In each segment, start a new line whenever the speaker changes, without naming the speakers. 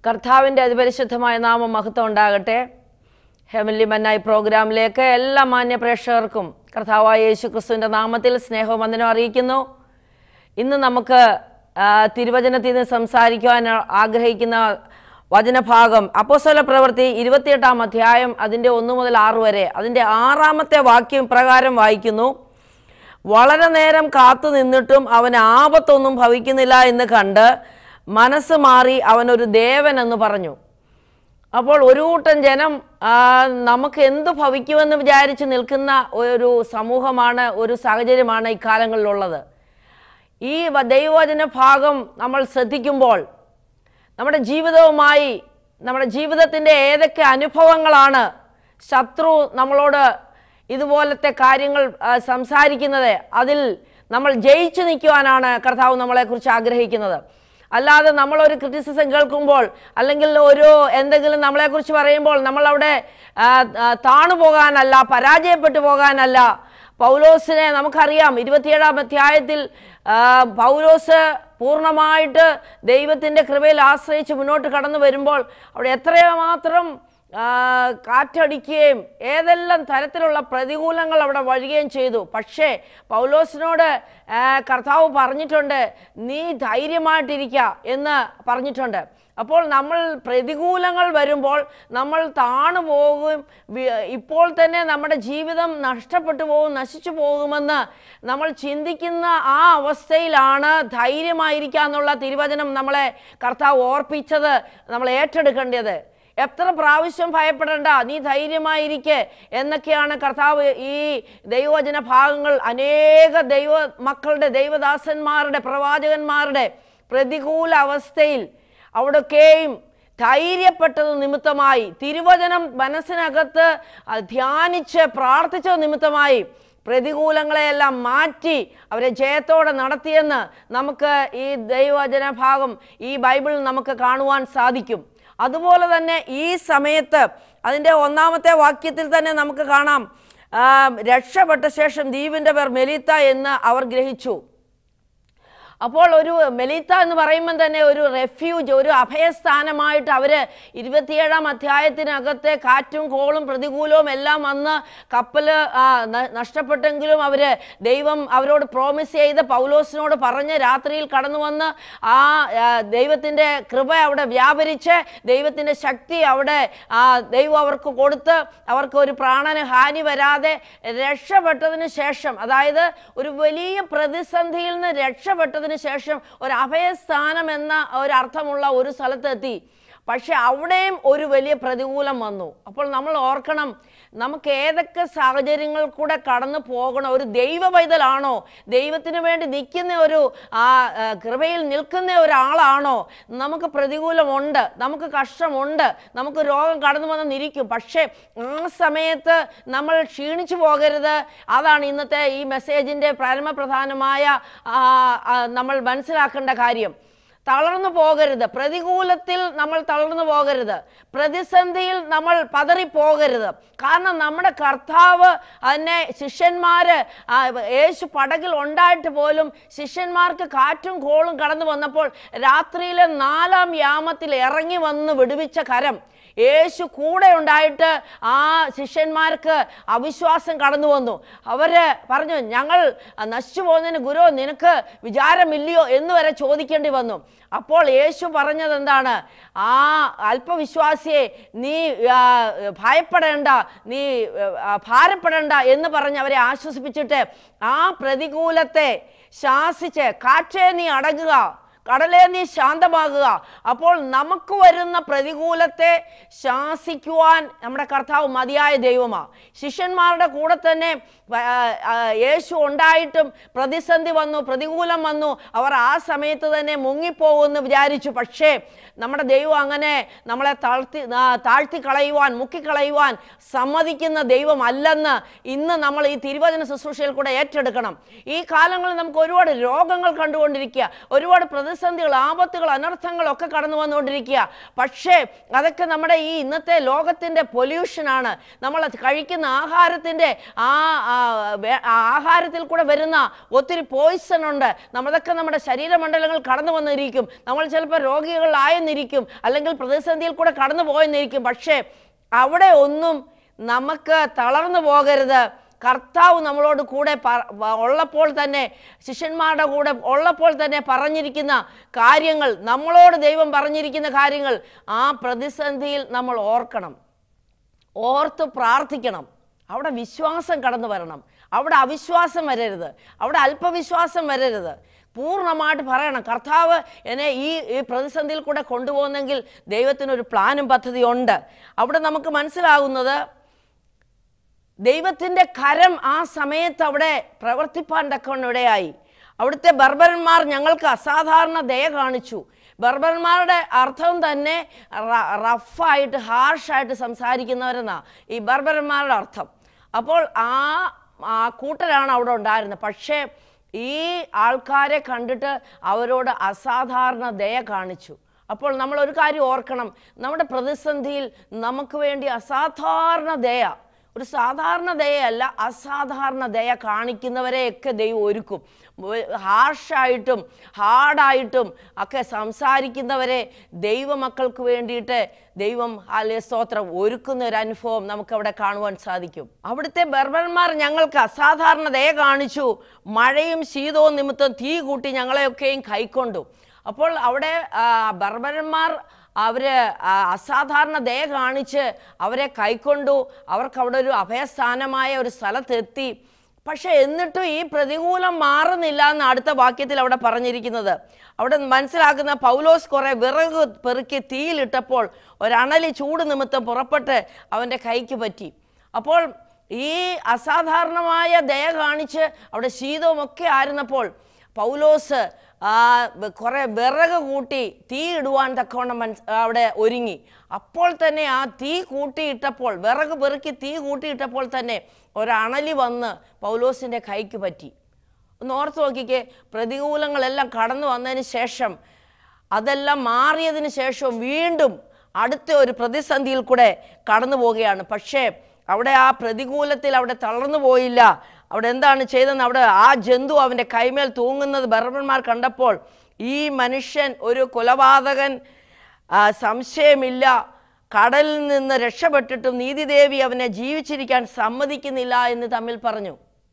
കർത്താവിൻ്റെ അതിപരിശുദ്ധമായ നാമം മഹത്വം ഉണ്ടാകട്ടെ ഹെമലി മന്നായി പ്രോഗ്രാമിലേക്ക് എല്ലാ മാന്യ പ്രേക്ഷകർക്കും കർത്താവായ യേശു ക്രിസ്തുവിൻ്റെ നാമത്തിൽ സ്നേഹവും വന്ദനം അറിയിക്കുന്നു ഇന്ന് നമുക്ക് ആ, തിരുവചനത്തിൽ നിന്ന് സംസാരിക്കുവാൻ ആഗ്രഹിക്കുന്ന വചനഭാഗം അപ്പോസ്തല പ്രവൃത്തി ഇരുപത്തിയെട്ടാം അധ്യായം അതിൻ്റെ ഒന്ന് മുതൽ ആറ് വരെ അതിൻ്റെ ആറാമത്തെ വാക്യം പ്രകാരം വായിക്കുന്നു വളരെ നേരം കാത്തു നിന്നിട്ടും അവന് ആപത്തൊന്നും ഭവിക്കുന്നില്ല എന്ന് കണ്ട് മനസ്സ് മാറി അവനൊരു ദേവൻ എന്ന് പറഞ്ഞു അപ്പോൾ ഒരു കൂട്ടം ജനം ആ, നമുക്ക് എന്ത് ഭവിക്കുമെന്ന് വിചാരിച്ച് നിൽക്കുന്ന ഒരു സമൂഹമാണ് ഒരു സാഹചര്യമാണ് ഇക്കാലങ്ങളിലുള്ളത് ഈ വ- ദൈവവചന ഭാഗം നമ്മൾ ശ്രദ്ധിക്കുമ്പോൾ നമ്മുടെ ജീവിതവുമായി നമ്മുടെ ജീവിതത്തിൻ്റെ ഏതൊക്കെ അനുഭവങ്ങളാണ് ശത്രു നമ്മളോട് ഇതുപോലത്തെ കാര്യങ്ങൾ ആ, സംസാരിക്കുന്നത് അതിൽ നമ്മൾ ജയിച്ചു നിൽക്കുവാനാണ് കർത്താവ് നമ്മളെക്കുറിച്ച് ആഗ്രഹിക്കുന്നത് അല്ലാതെ നമ്മളൊരു ക്രിറ്റിസിസം കേൾക്കുമ്പോൾ അല്ലെങ്കിൽ ഒരു എന്തെങ്കിലും നമ്മളെക്കുറിച്ച് പറയുമ്പോൾ നമ്മളവിടെ ആ, ആ, താണു പോകാനല്ല പരാജയപ്പെട്ടു പോകാനല്ല പൗലോസിനെ നമുക്കറിയാം ഇരുപത്തിയേഴാം അധ്യായത്തിൽ ആ, പൗലോസ് പൂർണ്ണമായിട്ട് ദൈവത്തിൻ്റെ കൃപയിൽ ആശ്രയിച്ച് മുന്നോട്ട് കടന്നു വരുമ്പോൾ അവിടെ എത്രമാത്രം ആ, കാറ്റടിക്കുകയും ഏതെല്ലാം തരത്തിലുള്ള പ്രതികൂലങ്ങൾ അവിടെ വരികയും ചെയ്തു പക്ഷേ പൗലോസിനോട് ആ, കർത്താവ് പറഞ്ഞിട്ടുണ്ട് നീ ധൈര്യമായിട്ടിരിക്കുക എന്ന് പറഞ്ഞിട്ടുണ്ട് അപ്പോൾ നമ്മൾ പ്രതികൂലങ്ങൾ വരുമ്പോൾ നമ്മൾ താണു പോകും വി- ഇപ്പോൾ തന്നെ നമ്മുടെ ജീവിതം നഷ്ടപ്പെട്ടു പോകും നശിച്ചു പോകുമെന്ന് നമ്മൾ ചിന്തിക്കുന്ന ആ അവസ്ഥയിലാണ് ധൈര്യമായിരിക്കുക എന്നുള്ള തിരുവചനം നമ്മളെ കർത്താവ് ഓർപ്പിച്ചത് നമ്മൾ ഏറ്റെടുക്കേണ്ടത് എത്ര പ്രാവശ്യം ഭയപ്പെടേണ്ട നീ ധൈര്യമായിരിക്കെ എന്നൊക്കെയാണ് കർത്താവ് ഈ ദൈവവചന ഭാഗങ്ങൾ അനേക ദൈവ മക്കളുടെ ദൈവദാസന്മാരുടെ പ്രവാചകന്മാരുടെ പ്രതികൂല അവസ്ഥയിൽ അവിടൊക്കെയും ധൈര്യപ്പെട്ടത് നിമിത്തമായി തിരുവചനം മനസ്സിനകത്ത് ആ, ധ്യാനിച്ച് പ്രാർത്ഥിച്ചത് നിമിത്തമായി പ്രതികൂലങ്ങളെയെല്ലാം മാറ്റി അവരെ ജയത്തോടെ നടത്തിയെന്ന് നമുക്ക് ഈ ദൈവവചന ഭാഗം ഈ ബൈബിളിൽ നമുക്ക് കാണുവാൻ സാധിക്കും അതുപോലെ തന്നെ ഈ സമയത്ത് അതിൻ്റെ ഒന്നാമത്തെ വാക്യത്തിൽ തന്നെ നമുക്ക് കാണാം ആ, രക്ഷപ്പെട്ട ശേഷം ദ്വീപിൻ്റെ പേർ മെലീത്ത എന്ന് അവർ ഗ്രഹിച്ചു അപ്പോൾ ഒരു മെലീത്ത എന്ന് പറയുമ്പോൾ തന്നെ ഒരു റെഫ്യൂജ് ഒരു അഭയസ്ഥാനമായിട്ട് അവർ ഇരുപത്തിയേഴാം അധ്യായത്തിനകത്തെ കാറ്റും കോളും പ്രതികൂലവും എല്ലാം വന്ന് കപ്പൽ ആ, ന- നഷ്ടപ്പെട്ടെങ്കിലും അവർ ദൈവം അവരോട് പ്രോമിസ് ചെയ്ത് പൗലോസിനോട് പറഞ്ഞ് രാത്രിയിൽ കടന്നു വന്ന് ആ ദൈവത്തിൻ്റെ കൃപ അവിടെ വ്യാപരിച്ച് ദൈവത്തിൻ്റെ ശക്തി അവിടെ ആ, ദൈവം അവർക്ക് കൊടുത്ത് അവർക്ക് ഒരു പ്രാണന് ഹാനി വരാതെ രക്ഷപ്പെട്ടതിന് ശേഷം അതായത് ഒരു വലിയ പ്രതിസന്ധിയിൽ നിന്ന് രക്ഷപ്പെട്ടതിന് ശേഷം ഒരു അഭയസ്ഥാനം എന്ന ഒരു അർത്ഥമുള്ള ഒരു സ്ഥലത്തെത്തി പക്ഷെ അവിടെയും ഒരു വലിയ പ്രതികൂലം വന്നു അപ്പോൾ നമ്മൾ ഓർക്കണം നമുക്ക് ഏതൊക്കെ സാഹചര്യങ്ങൾ കൂടെ കടന്നു പോകണം ഒരു ദൈവ പൈതലാണോ ദൈവത്തിന് വേണ്ടി നിൽക്കുന്ന ഒരു ആ ആ, കൃപയിൽ നിൽക്കുന്ന ഒരാളാണോ നമുക്ക് പ്രതികൂലമുണ്ട് നമുക്ക് കഷ്ടമുണ്ട് നമുക്ക് രോഗം കടന്നു വന്നെന്നിരിക്കും പക്ഷേ ആ സമയത്ത് നമ്മൾ ക്ഷീണിച്ചു പോകരുത് അതാണ് ഇന്നത്തെ ഈ മെസ്സേജിൻ്റെ പരമപ്രധാനമായ ആ, ആ, നമ്മൾ മനസ്സിലാക്കേണ്ട കാര്യം തളർന്നു പോകരുത് പ്രതികൂലത്തിൽ നമ്മൾ തളർന്നു പോകരുത് പ്രതിസന്ധിയിൽ നമ്മൾ പതറിപ്പോകരുത് കാരണം നമ്മുടെ കർത്താവ് അതിനെ ശിഷ്യന്മാര് ആ, യേശു പടകിൽ ഉണ്ടായിട്ട് പോലും ശിഷ്യന്മാർക്ക് കാറ്റും കോളും കടന്നു വന്നപ്പോൾ രാത്രിയിലെ നാലാം യാമത്തിൽ ഇറങ്ങി വന്ന് വിടുവിച്ച കരം യേശു കൂടെ ഉണ്ടായിട്ട് ആ ശിഷ്യന്മാർക്ക് അവിശ്വാസം കടന്നു വന്നു അവര് പറഞ്ഞു ഞങ്ങൾ നശിച്ചു പോകുന്നതിന് ഗുരു നിനക്ക് വിചാരമില്ലയോ എന്ന് വരെ ചോദിക്കേണ്ടി വന്നു അപ്പോൾ യേശു പറഞ്ഞത് എന്താണ് ആ അല്പവിശ്വാസിയെ നീ ആ, ഭയപ്പെടേണ്ട നീ ആ, ഭാരപ്പെടേണ്ട എന്ന് പറഞ്ഞ് അവരെ ആശ്വസിപ്പിച്ചിട്ട് ആ പ്രതികൂലത്തെ ശാസിച്ച് കാറ്റേ നീ അടങ്ങുക കടലേ നീ ശാന്തമാകുക അപ്പോൾ നമുക്ക് വരുന്ന പ്രതികൂലത്തെ ശാസിക്കുവാൻ നമ്മുടെ കർത്താവ് മതിയായ ദൈവമാണ് ശിഷ്യന്മാരുടെ കൂടെ തന്നെ ആ, ആ, യേശു ഉണ്ടായിട്ടും പ്രതിസന്ധി വന്നു പ്രതികൂലം വന്നു അവർ ആ സമയത്ത് തന്നെ മുങ്ങിപ്പോകുമെന്ന് വിചാരിച്ചു പക്ഷേ നമ്മുടെ ദൈവം അങ്ങനെ നമ്മളെ താഴ്ത്തി ആ, താഴ്ത്തി കളയുവാൻ മുക്കിക്കളയുവാൻ സമ്മതിക്കുന്ന ദൈവമല്ലെന്ന് ഇന്ന് നമ്മൾ ഈ തിരുവചന ശുശ്രൂഷയിൽ കൂടെ ഏറ്റെടുക്കണം ഈ കാലങ്ങളിൽ നമുക്ക് ഒരുപാട് രോഗങ്ങൾ കണ്ടുകൊണ്ടിരിക്കുക ഒരുപാട് പ്രതിസന്ധി പ്രതിസന്ധികൾ ആപത്തുകൾ അനർത്ഥങ്ങൾ ഒക്കെ കടന്നു വന്നുകൊണ്ടിരിക്കുക പക്ഷേ അതൊക്കെ നമ്മുടെ ഈ ഇന്നത്തെ ലോകത്തിൻ്റെ പൊല്യൂഷനാണ് നമ്മൾ കഴിക്കുന്ന ആഹാരത്തിൻ്റെ ആ ആ, വേ- ആ ആഹാരത്തിൽ കൂടെ വരുന്ന ഒത്തിരി പോയിസൺ ഉണ്ട് നമ്മളതൊക്കെ നമ്മുടെ ശരീരമണ്ഡലങ്ങൾ കടന്നു വന്നിരിക്കും നമ്മൾ ചിലപ്പോൾ രോഗികളായെന്നിരിക്കും അല്ലെങ്കിൽ പ്രതിസന്ധിയിൽ കൂടെ കടന്നു പോയെന്നിരിക്കും പക്ഷേ അവിടെ ഒന്നും നമുക്ക് തളർന്നു പോകരുത് കർത്താവ് നമ്മളോട് കൂടെ പ- വ- ഉള്ളപ്പോൾ തന്നെ ശിഷ്യന്മാരുടെ കൂടെ ഉള്ളപ്പോൾ തന്നെ പറഞ്ഞിരിക്കുന്ന കാര്യങ്ങൾ നമ്മളോട് ദൈവം പറഞ്ഞിരിക്കുന്ന കാര്യങ്ങൾ ആ പ്രതിസന്ധിയിൽ നമ്മൾ ഓർക്കണം ഓർത്ത് പ്രാർത്ഥിക്കണം അവിടെ വിശ്വാസം കടന്നു വരണം അവിടെ അവിശ്വാസം വരരുത് അവിടെ അല്പവിശ്വാസം വരരുത് പൂർണ്ണമായിട്ട് പറയണം കർത്താവ് എന്നെ ഈ ഈ പ്രതിസന്ധിയിൽ കൂടെ കൊണ്ടുപോകുന്നെങ്കിൽ ദൈവത്തിനൊരു പ്ലാനും പദ്ധതിയും ഉണ്ട് അവിടെ നമുക്ക് മനസ്സിലാകുന്നത് ദൈവത്തിൻ്റെ കരം ആ സമയത്ത് അവിടെ പ്രവർത്തിപ്പാൻ തക്കവണ്ണം ഇടയായി അവിടുത്തെ ബർബരന്മാർ ഞങ്ങൾക്ക് അസാധാരണ ദയ കാണിച്ചു ബർബരന്മാരുടെ അർത്ഥം തന്നെ റ- റഫായിട്ട് ഹാർഷായിട്ട് സംസാരിക്കുന്നവരെന്നാ ഈ ബർബരന്മാരുടെ അർത്ഥം അപ്പോൾ ആ ആ കൂട്ടരാണ് അവിടെ ഉണ്ടായിരുന്നത് പക്ഷേ ഈ ആൾക്കാരെ കണ്ടിട്ട് അവരോട് അസാധാരണ ദയ കാണിച്ചു അപ്പോൾ നമ്മൾ ഒരു കാര്യം ഓർക്കണം നമ്മുടെ പ്രതിസന്ധിയിൽ നമുക്ക് വേണ്ടി അസാധാരണ ദയ ഒരു സാധാരണ ദയയല്ല അസാധാരണ ദയ കാണിക്കുന്നവരെയൊക്കെ ദൈവം ഒരുക്കും ഹാർഷായിട്ടും ഹാർഡായിട്ടും ഒക്കെ സംസാരിക്കുന്നവരെ ദൈവമക്കൾക്ക് വേണ്ടിയിട്ട് ദൈവം അല്ലെ സ്തോത്രം ഒരുക്കുന്ന ഒരു അനുഭവം നമുക്കവിടെ കാണുവാൻ സാധിക്കും അവിടുത്തെ ബർബന്മാർ ഞങ്ങൾക്ക് അസാധാരണ ദയ കാണിച്ചു മഴയും ശീതവും നിമിത്തം തീ കൂട്ടി ഞങ്ങളെയൊക്കെയും കൈക്കൊണ്ടു അപ്പോൾ അവിടെ ആ, ബർബരന്മാർ അവര് ആ, അസാധാരണ ദയ കാണിച്ച് അവരെ കൈക്കൊണ്ടു അവർക്ക് അവിടെ ഒരു അഭയസ്ഥാനമായ ഒരു സ്ഥലത്തെത്തി പക്ഷെ എന്നിട്ടും ഈ പ്രതികൂലം മാറുന്നില്ല എന്ന് അടുത്ത വാക്യത്തിൽ അവിടെ പറഞ്ഞിരിക്കുന്നത് അവിടെ മനസ്സിലാക്കുന്ന പൗലോസ് കുറെ വിറക് പെറുക്കി തീയിലിട്ടപ്പോൾ ഒരണലി ചൂട് നിമിത്തം പുറപ്പെട്ട് അവൻ്റെ കൈക്ക് പറ്റി അപ്പോൾ ഈ അസാധാരണമായ ദയ കാണിച്ച് അവിടെ ശീതവും ഒക്കെ ആയിരുന്നപ്പോൾ പൗലോസ് ആ വ- കുറെ വിറക് കൂട്ടി തീ ഇടുവാൻ തക്കവണ്ണം മനസ് അവിടെ ഒരുങ്ങി അപ്പോൾ തന്നെ ആ തീ കൂട്ടിയിട്ടപ്പോൾ വിറക് പെറുക്കി തീ കൂട്ടിയിട്ടപ്പോൾ തന്നെ ഒരണലി വന്ന് പൗലോസിൻ്റെ കൈക്ക് പറ്റി ഒന്ന് ഓർത്ത് നോക്കിക്കേ പ്രതികൂലങ്ങളെല്ലാം കടന്നു വന്നതിന് ശേഷം അതെല്ലാം മാറിയതിന് ശേഷം വീണ്ടും അടുത്ത ഒരു പ്രതിസന്ധിയിൽ കൂടെ കടന്നു പോവുകയാണ് പക്ഷേ അവിടെ ആ പ്രതികൂലത്തിൽ അവിടെ തളർന്നു പോയില്ല അവിടെ എന്താണ് ചെയ്തതെന്ന് അവിടെ ആ ജന്തു അവൻ്റെ കൈമേൽ തൂങ്ങുന്നത് ബർബന്മാർ കണ്ടപ്പോൾ ഈ മനുഷ്യൻ ഒരു കൊലപാതകൻ ആ, സംശയമില്ല കടലിൽ നിന്ന് രക്ഷപ്പെട്ടിട്ടും നീതിദേവി അവനെ ജീവിച്ചിരിക്കാൻ സമ്മതിക്കുന്നില്ല എന്ന് തമ്മിൽ പറഞ്ഞു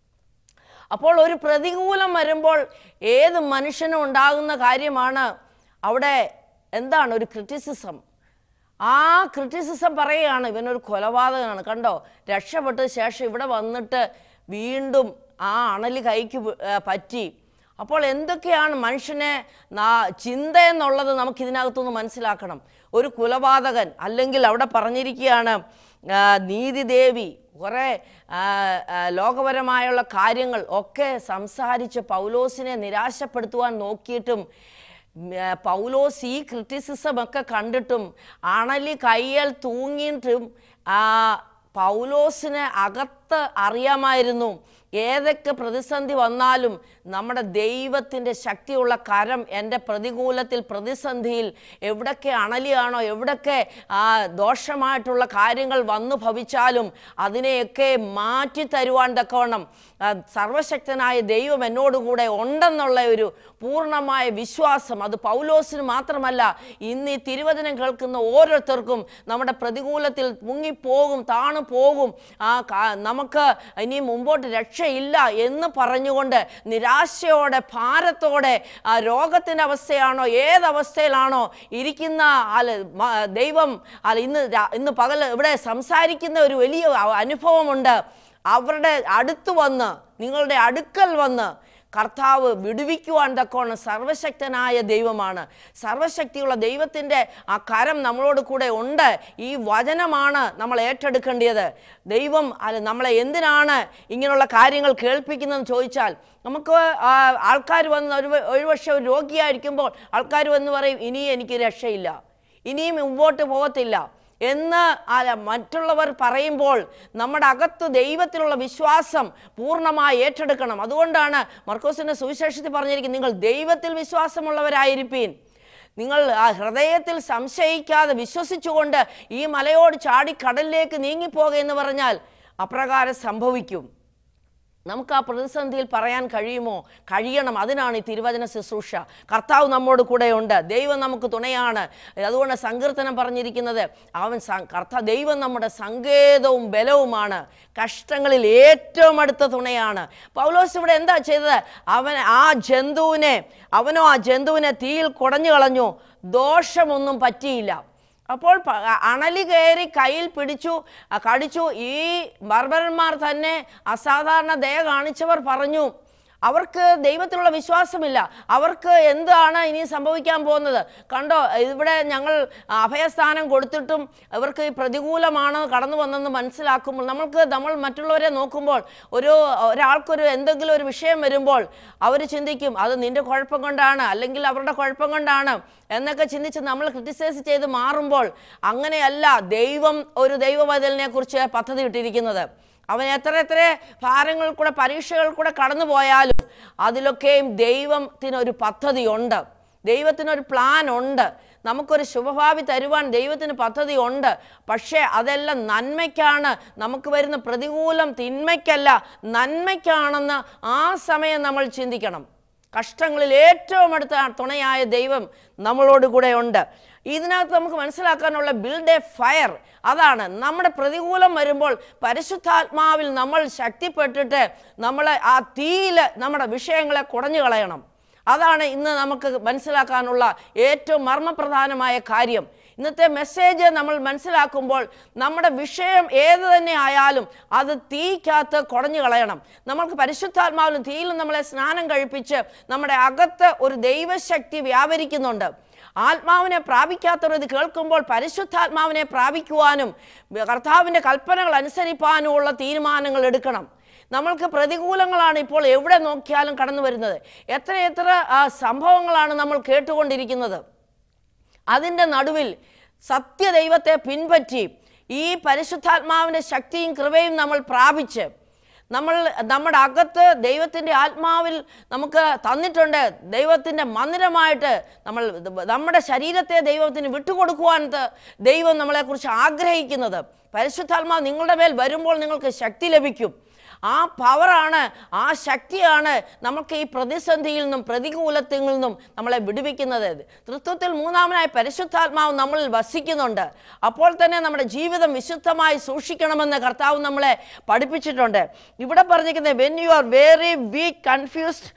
അപ്പോൾ ഒരു പ്രതികൂലം വരുമ്പോൾ ഏത് മനുഷ്യനും ഉണ്ടാകുന്ന കാര്യമാണ് അവിടെ എന്താണ് ഒരു ക്രിറ്റിസിസം ആ ക്രിറ്റിസിസം പറയുകയാണ് ഇവനൊരു കൊലപാതകമാണ് കണ്ടോ രക്ഷപ്പെട്ട ശേഷം ഇവിടെ വന്നിട്ട് വീണ്ടും ആ അണലി കൈക്ക് പ്- ആ, പറ്റി അപ്പോൾ എന്തൊക്കെയാണ് മനുഷ്യനെ നാ- ചിന്ത എന്നുള്ളത് നമുക്ക് ഇതിനകത്തുനിന്ന് മനസ്സിലാക്കണം ഒരു കുലപാതകൻ അല്ലെങ്കിൽ അവിടെ പറഞ്ഞിരിക്കുകയാണ് ആ, നീതിദേവി കുറേ ആ, ആ, ലോകപരമായുള്ള കാര്യങ്ങൾ ഒക്കെ സംസാരിച്ച് പൗലോസിനെ നിരാശപ്പെടുത്തുവാൻ നോക്കിയിട്ടും ഉം, ആ, പൗലോസ് ഈ ക്രിറ്റിസിസം ഒക്കെ കണ്ടിട്ടും അണലി കയ്യിൽ തൂങ്ങിയിട്ടും ആ, പൗലോസിന് അകത്ത് അറിയാമായിരുന്നു ഏതൊക്കെ പ്രതിസന്ധി വന്നാലും നമ്മുടെ ദൈവത്തിൻ്റെ ശക്തിയുള്ള കരം എൻ്റെ പ്രതികൂലത്തിൽ പ്രതിസന്ധിയിൽ എവിടൊക്കെ അണലിയാണോ എവിടൊക്കെ ആ ദോഷമായിട്ടുള്ള കാര്യങ്ങൾ വന്നു ഭവിച്ചാലും അതിനെയൊക്കെ മാറ്റി തരുവാൻ തക്കവണ്ണം ആ, സർവശക്തനായ ദൈവം എന്നോടുകൂടെ ഉണ്ടെന്നുള്ള ഒരു പൂർണ്ണമായ വിശ്വാസം അത് പൗലോസിന് മാത്രമല്ല ഇന്ന് ഈ തിരുവചനം കേൾക്കുന്ന ഓരോരുത്തർക്കും നമ്മുടെ പ്രതികൂലത്തിൽ മുങ്ങിപ്പോകും താണു പോകും ആ കാ- നമുക്ക് ഇനി മുമ്പോട്ട് രക്ഷയില്ല എന്ന് പറഞ്ഞുകൊണ്ട് നിരാശയോടെ ഭാരത്തോടെ ആ രോഗത്തിൻ്റെ അവസ്ഥയാണോ ഏതവസ്ഥയിലാണോ ഇരിക്കുന്ന അല്ല മ- ദൈവം അല്ല ഇന്ന് രാ- ഇന്ന് പകൽ ഇവിടെ സംസാരിക്കുന്ന ഒരു വലിയ അ- അനുഭവമുണ്ട് അവരുടെ അടുത്ത് വന്ന് നിങ്ങളുടെ അടുക്കൽ വന്ന് കർത്താവ് വിടുവിക്കുവാൻ തക്കോണം സർവശക്തനായ ദൈവമാണ് സർവശക്തിയുള്ള ദൈവത്തിൻ്റെ ആ കരം നമ്മളോട് കൂടെ ഉണ്ട് ഈ വചനമാണ് നമ്മൾ ഏറ്റെടുക്കേണ്ടത് ദൈവം അല്ല നമ്മളെ എന്തിനാണ് ഇങ്ങനെയുള്ള കാര്യങ്ങൾ കേൾപ്പിക്കുന്നതെന്ന് ചോദിച്ചാൽ നമുക്ക് ആൾക്കാർ വന്ന് ഒരു ഒരുപക്ഷെ ഒരു രോഗിയായിരിക്കുമ്പോൾ ആൾക്കാർ വന്ന് പറയും ഇനി എനിക്ക് രക്ഷയില്ല ഇനിയും മുമ്പോട്ട് പോകത്തില്ല എന്ന് അല്ല മറ്റുള്ളവർ പറയുമ്പോൾ നമ്മുടെ അകത്ത് ദൈവത്തിലുള്ള വിശ്വാസം പൂർണ്ണമായി ഏറ്റെടുക്കണം അതുകൊണ്ടാണ് മർക്കോസിന്റെ സുവിശേഷത്തിൽ പറഞ്ഞിരിക്കുന്നത് നിങ്ങൾ ദൈവത്തിൽ വിശ്വാസമുള്ളവരായിരിപ്പീൻ നിങ്ങൾ ആ ഹൃദയത്തിൽ സംശയിക്കാതെ വിശ്വസിച്ചുകൊണ്ട് ഈ മലയോട് ചാടി കടലിലേക്ക് നീങ്ങിപ്പോകുക എന്ന് പറഞ്ഞാൽ അപ്രകാരം സംഭവിക്കും നമുക്ക് ആ പ്രതിസന്ധിയിൽ പറയാൻ കഴിയുമോ കഴിയണം അതിനാണ് ഈ തിരുവചന ശുശ്രൂഷ കർത്താവ് നമ്മോട് കൂടെയുണ്ട് ദൈവം നമുക്ക് തുണയാണ് അതുകൊണ്ട് സങ്കീർത്തനം പറഞ്ഞിരിക്കുന്നത് അവൻ സ- കർത്താ ദൈവം നമ്മുടെ സങ്കേതവും ബലവുമാണ് കഷ്ടങ്ങളിൽ ഏറ്റവും അടുത്ത തുണയാണ് പൗലോസ് ഇവിടെ എന്താ ചെയ്തത് അവൻ ആ ജന്തുവിനെ അവനോ ആ ജന്തുവിനെ തീയിൽ കുടഞ്ഞു കളഞ്ഞു ദോഷമൊന്നും പറ്റിയില്ല അപ്പോൾ പ- അണലി കയറി കയ്യിൽ പിടിച്ചു ആ, കടിച്ചു ഈ ബർബരന്മാർ തന്നെ അസാധാരണ ദയ കാണിച്ചവർ പറഞ്ഞു അവർക്ക് ദൈവത്തിലുള്ള വിശ്വാസമില്ല അവർക്ക് എന്താണ് ഇനി സംഭവിക്കാൻ പോകുന്നത് കണ്ടോ ഇവിടെ ഞങ്ങൾ അഭയസ്ഥാനം കൊടുത്തിട്ടും ഇവർക്ക് ഈ പ്രതികൂലമാണ് കടന്നു വന്നെന്ന് മനസ്സിലാക്കുമ്പോൾ നമ്മൾക്ക് നമ്മൾ മറ്റുള്ളവരെ നോക്കുമ്പോൾ ഒരു ഒരാൾക്കൊരു എന്തെങ്കിലും ഒരു വിഷയം വരുമ്പോൾ അവർ ചിന്തിക്കും അത് നിന്റെ കുഴപ്പം കൊണ്ടാണ് അല്ലെങ്കിൽ അവരുടെ കുഴപ്പം കൊണ്ടാണ് എന്നൊക്കെ ചിന്തിച്ച് നമ്മൾ ക്രിട്ടിസൈസ് ചെയ്ത് മാറുമ്പോൾ അങ്ങനെയല്ല ദൈവം ഒരു ദൈവബദലിനെ കുറിച്ച് പദ്ധതി ഇട്ടിരിക്കുന്നത് അവൻ എത്ര എത്ര ഭാരങ്ങൾ കൂടെ പരീക്ഷകൾ കൂടെ കടന്നു പോയാലും അതിലൊക്കെയും ദൈവത്തിനൊരു പദ്ധതിയുണ്ട് ദൈവത്തിനൊരു പ്ലാൻ ഉണ്ട് നമുക്കൊരു ശുഭഭാവി തരുവാൻ ദൈവത്തിന് പദ്ധതി ഉണ്ട് പക്ഷേ അതെല്ലാം നന്മയ്ക്കാണ് നമുക്ക് വരുന്ന പ്രതികൂലം തിന്മയ്ക്കല്ല നന്മയ്ക്കാണെന്ന് ആ സമയം നമ്മൾ ചിന്തിക്കണം കഷ്ടങ്ങളിൽ ഏറ്റവും അടുത്ത തുണയായ ദൈവം നമ്മളോട് കൂടെ ഉണ്ട് ഇതിനകത്ത് നമുക്ക് മനസ്സിലാക്കാനുള്ള ബിൽഡ് എ ഫയർ അതാണ് നമ്മുടെ പ്രതികൂലം വരുമ്പോൾ പരിശുദ്ധാത്മാവിൽ നമ്മൾ ശക്തിപ്പെട്ടിട്ട് നമ്മൾ ആ തീയിൽ നമ്മുടെ വിഷയങ്ങളെ കുടഞ്ഞു കളയണം അതാണ് ഇന്ന് നമുക്ക് മനസ്സിലാക്കാനുള്ള ഏറ്റവും മർമ്മപ്രധാനമായ കാര്യം ഇന്നത്തെ മെസ്സേജ് നമ്മൾ മനസ്സിലാക്കുമ്പോൾ നമ്മുടെ വിഷയം ഏത് തന്നെ ആയാലും അത് തീക്കകത്ത് കുടഞ്ഞു കളയണം നമ്മൾക്ക് പരിശുദ്ധാത്മാവിലും തീയിലും നമ്മളെ സ്നാനം കഴിപ്പിച്ച് നമ്മുടെ അകത്ത് ഒരു ദൈവശക്തി വ്യാപരിക്കുന്നുണ്ട് ആത്മാവിനെ പ്രാപിക്കാത്തവർ ഇത് കേൾക്കുമ്പോൾ പരിശുദ്ധാത്മാവിനെ പ്രാപിക്കുവാനും കർത്താവിൻ്റെ കൽപ്പനകൾ അനുസരിപ്പാനുമുള്ള തീരുമാനങ്ങൾ എടുക്കണം നമ്മൾക്ക് പ്രതികൂലങ്ങളാണ് ഇപ്പോൾ എവിടെ നോക്കിയാലും കടന്നു വരുന്നത് എത്ര എത്ര ആ, സംഭവങ്ങളാണ് നമ്മൾ കേട്ടുകൊണ്ടിരിക്കുന്നത് അതിൻ്റെ നടുവിൽ സത്യദൈവത്തെ പിൻപറ്റി ഈ പരിശുദ്ധാത്മാവിൻ്റെ ശക്തിയും കൃപയും നമ്മൾ പ്രാപിച്ച് നമ്മൾ നമ്മുടെ അകത്ത് ദൈവത്തിൻ്റെ ആത്മാവിൽ നമുക്ക് തന്നിട്ടുണ്ട് ദൈവത്തിൻ്റെ മന്ദിരമായിട്ട് നമ്മൾ നമ്മുടെ ശരീരത്തെ ദൈവത്തിന് വിട്ടുകൊടുക്കുവാൻ ത- ദൈവം നമ്മളെക്കുറിച്ച് ആഗ്രഹിക്കുന്നത് പരിശുദ്ധാത്മാവ് നിങ്ങളുടെ മേൽ വരുമ്പോൾ നിങ്ങൾക്ക് ശക്തി ലഭിക്കും ആ പവറാണ് ആ ശക്തിയാണ് നമുക്ക് ഈ പ്രതിസന്ധിയിൽ നിന്നും പ്രതികൂലത്തിൽ നിന്നും നമ്മളെ വിടുവിക്കുന്നത് തൃത്വത്തിൽ മൂന്നാമനായ പരിശുദ്ധാത്മാവ് നമ്മളിൽ വസിക്കുന്നുണ്ട് അപ്പോൾ തന്നെ നമ്മുടെ ജീവിതം വിശുദ്ധമായി സൂക്ഷിക്കണമെന്ന് കർത്താവ് നമ്മളെ പഠിപ്പിച്ചിട്ടുണ്ട് ഇവിടെ പറഞ്ഞിരിക്കുന്നത് when you are very weak confused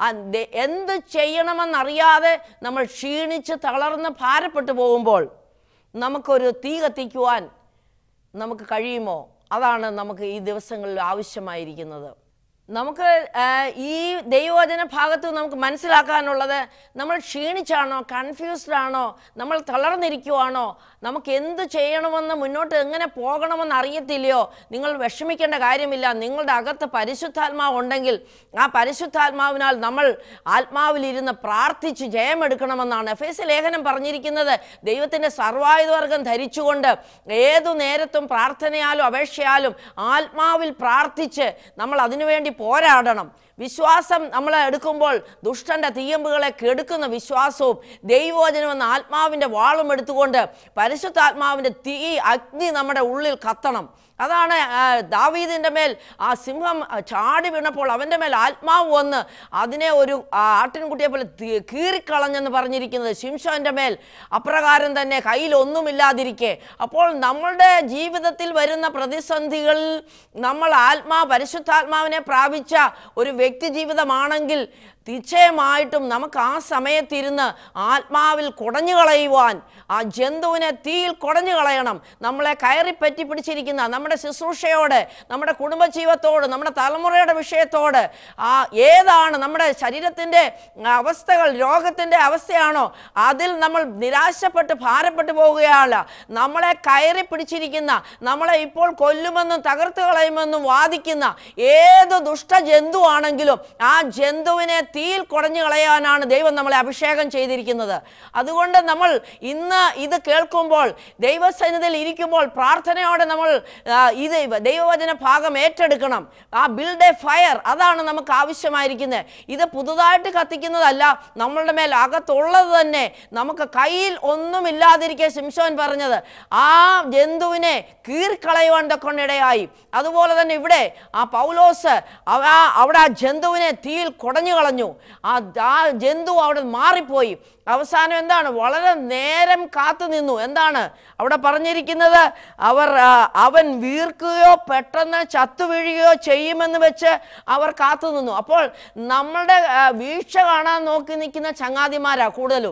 എന്ത് ചെയ്യണമെന്നറിയാതെ നമ്മൾ ക്ഷീണിച്ച് തളർന്ന് ഭാരപ്പെട്ടു പോകുമ്പോൾ നമുക്കൊരു തീ കത്തിക്കുവാൻ നമുക്ക് കഴിയുമോ അതാണ് നമുക്ക് ഈ ദിവസങ്ങളിൽ ആവശ്യമായിരിക്കുന്നത് നമുക്ക് ആ, ഈ ദൈവവചന ഭാഗത്ത് നമുക്ക് മനസ്സിലാക്കാനുള്ളത് നമ്മൾ ക്ഷീണിച്ചാണോ കൺഫ്യൂസ്ഡ് ആണോ നമ്മൾ തളർന്നിരിക്കുവാണോ നമുക്ക് എന്ത് ചെയ്യണമെന്ന് മുന്നോട്ട് എങ്ങനെ പോകണമെന്ന് അറിയത്തില്ലയോ നിങ്ങൾ വിഷമിക്കേണ്ട കാര്യമില്ല നിങ്ങളുടെ അകത്ത് പരിശുദ്ധാത്മാവ് ഉണ്ടെങ്കിൽ ആ പരിശുദ്ധാത്മാവിനാൽ നമ്മൾ ആത്മാവിലിരുന്ന് പ്രാർത്ഥിച്ച് ജയമെടുക്കണമെന്നാണ് എഫ് എസ് ലേഖനം പറഞ്ഞിരിക്കുന്നത് ദൈവത്തിൻ്റെ സർവായുധവർഗം ധരിച്ചുകൊണ്ട് ഏതു നേരത്തും പ്രാർത്ഥനയാലും അപേക്ഷയാലും ആത്മാവിൽ പ്രാർത്ഥിച്ച് നമ്മൾ അതിനുവേണ്ടി പോരാടണം വിശ്വാസം നമ്മൾ എടുക്കുമ്പോൾ ദുഷ്ടന്റെ തീയമ്പുകളെ കെടുക്കുന്ന വിശ്വാസവും ദൈവവചനം എന്ന ആത്മാവിൻ്റെ വാളും എടുത്തുകൊണ്ട് പരിശുദ്ധാത്മാവിൻ്റെ തീ അഗ്നി നമ്മുടെ ഉള്ളിൽ കത്തണം അതാണ് ആ, ദാവീദിൻ്റെ മേൽ ആ സിംഹം ആ, ചാടി വീണപ്പോൾ അവൻ്റെ മേൽ ആത്മാവ് വന്ന് അതിനെ ഒരു ആ, ആട്ടിൻകുട്ടിയെ പോലെ തീ- കീറിക്കളഞ്ഞെന്ന് പറഞ്ഞിരിക്കുന്നത് ശിംഷോൻ്റെ മേൽ അപ്രകാരം തന്നെ കയ്യിൽ ഒന്നുമില്ലാതിരിക്കെ അപ്പോൾ നമ്മളുടെ ജീവിതത്തിൽ വരുന്ന പ്രതിസന്ധികളിൽ നമ്മൾ ആത്മാ പരിശുദ്ധാത്മാവിനെ പ്രാപിച്ച ഒരു വ്യക്തി ജീവിതമാണെങ്കിൽ നിശ്ചയമായിട്ടും നമുക്ക് ആ സമയത്തിരുന്ന് ആത്മാവിൽ കുടഞ്ഞു കളയുവാൻ ആ ജന്തുവിനെ തീയിൽ കുടഞ്ഞു കളയണം നമ്മളെ കയറി പറ്റി പിടിച്ചിരിക്കുന്ന നമ്മുടെ ശുശ്രൂഷയോട് നമ്മുടെ കുടുംബജീവിതത്തോട് നമ്മുടെ തലമുറയുടെ വിഷയത്തോട് ആ ഏതാണ് നമ്മുടെ ശരീരത്തിൻ്റെ അവസ്ഥകൾ രോഗത്തിൻ്റെ അവസ്ഥയാണോ അതിൽ നമ്മൾ നിരാശപ്പെട്ട് ഭാരപ്പെട്ടു പോവുകയാണ് നമ്മളെ കയറി പിടിച്ചിരിക്കുന്ന നമ്മളെ ഇപ്പോൾ കൊല്ലുമെന്നും തകർത്ത് കളയുമെന്നും വാദിക്കുന്ന ഏത് ദുഷ്ട ജന്തുവാണെങ്കിലും ആണെങ്കിലും ആ ജന്തുവിനെ തീയിൽ കുടഞ്ഞു കളയാനാണ് ദൈവം നമ്മളെ അഭിഷേകം ചെയ്തിരിക്കുന്നത് അതുകൊണ്ട് നമ്മൾ ഇന്ന് ഇത് കേൾക്കുമ്പോൾ ദൈവസന്നിധിയിൽ ഇരിക്കുമ്പോൾ പ്രാർത്ഥനയോടെ നമ്മൾ ആ, ഇത് ദൈവവചന ഭാഗം ഏറ്റെടുക്കണം ആ ബിൽഡ് എ ഫയർ അതാണ് നമുക്ക് ആവശ്യമായിരിക്കുന്നത് ഇത് പുതുതായിട്ട് കത്തിക്കുന്നതല്ല നമ്മളുടെ മേൽ അകത്തുള്ളത് തന്നെ നമുക്ക് കയ്യിൽ ഒന്നുമില്ലാതിരിക്കെ ശിംശോൻ പറഞ്ഞത് ആ ജന്തുവിനെ കീറിക്കളയുവാൻ തൊക്കൊണ്ടിടയായി അതുപോലെ തന്നെ ഇവിടെ ആ പൗലോസ് അവ- ആ അവിടെ ആ ജന്തുവിനെ തീയിൽ കുടഞ്ഞു കളഞ്ഞു ആ ആ ജന്തു അവിടെ മാറിപ്പോയി അവസാനം എന്താണ് വളരെ നേരം കാത്തു നിന്നു എന്താണ് അവിടെ പറഞ്ഞിരിക്കുന്നത് അവർ ആ, അവൻ വീർക്കുകയോ പെട്ടെന്ന് ചത്തു വീഴുകയോ ചെയ്യുമെന്ന് വെച്ച് അവർ കാത്തു നിന്നു അപ്പോൾ നമ്മളുടെ ആ, വീഴ്ച കാണാൻ നോക്കി നിൽക്കുന്ന ചങ്ങാതിമാരാ കൂടുതലും